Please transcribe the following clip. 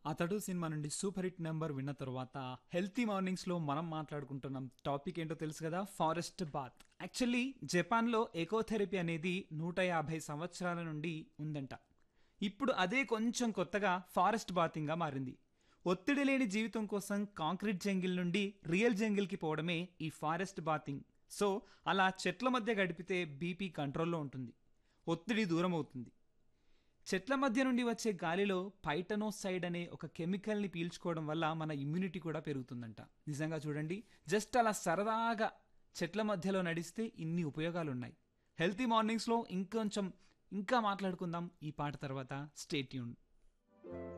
అతడు సినిమా నుండి super hit number విన్న తర్వాత హెల్తీ మార్నింగ్స్ లో మనం మాట్లాడుకుంటున్నాం టాపిక్ ఏంటో తెలుసు కదా ఫారెస్ట్ బాత్ యాక్చువల్లీ జపాన్లో ఎకోథెరపీ అనేది నూట యాభై సంవత్సరాల నుండి ఉందంట ఇప్పుడు అదే కొంచెం కొత్తగా ఫారెస్ట్ బాతింగ్గా మారింది ఒత్తిడి లేని జీవితం కోసం కాంక్రీట్ జంగిల్ నుండి రియల్ జంగిల్కి పోవడమే ఈ ఫారెస్ట్ బాతింగ్ సో అలా చెట్ల మధ్య గడిపితే బీపీ కంట్రోల్లో ఉంటుంది ఒత్తిడి దూరం అవుతుంది చెట్ల మధ్య నుండి వచ్చే గాలిలో పైటనోసైడ్ అనే ఒక కెమికల్ని పీల్చుకోవడం వల్ల మన ఇమ్యూనిటీ కూడా పెరుగుతుందంట నిజంగా చూడండి జస్ట్ అలా సరదాగా చెట్ల మధ్యలో నడిస్తే ఇన్ని ఉపయోగాలు ఉన్నాయి హెల్తీ మార్నింగ్స్లో ఇంకొంచెం ఇంకా మాట్లాడుకుందాం ఈ పాట తర్వాత స్టేట్యూన్